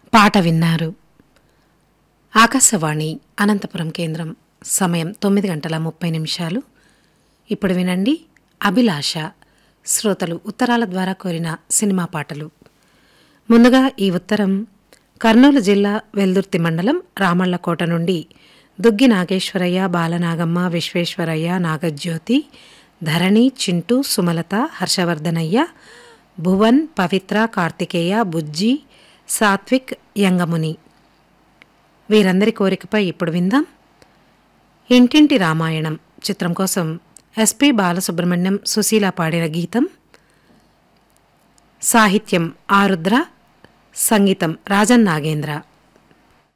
పాట విన్నారు ఆకాశవాణి అనంతపురం కేంద్రం సమయం తొమ్మిది గంటల ముప్పై నిమిషాలు ఇప్పుడు వినండి అభిలాష శ్రోతలు ఉత్తరాల ద్వారా కోరిన సినిమా పాటలు ముందుగా ఈ ఉత్తరం కర్నూలు జిల్లా వెల్దుర్తి మండలం రామళ్లకోట నుండి దుగ్గి నాగేశ్వరయ్య బాలనాగమ్మ విశ్వేశ్వరయ్య నాగజ్యోతి ధరణి చింటూ సుమలత హర్షవర్ధనయ్య భువన్ పవిత్ర కార్తికేయ బుజ్జి సాత్విక్ యంగముని వీరందరి కోరికపై ఇప్పుడు విందాం ఇంటింటి రామాయణం చిత్రం కోసం ఎస్పి బాలసుబ్రహ్మణ్యం సుశీల పాడిన గీతం సాహిత్యం ఆరుద్ర సంగీతం రాజన్ నాగేంద్ర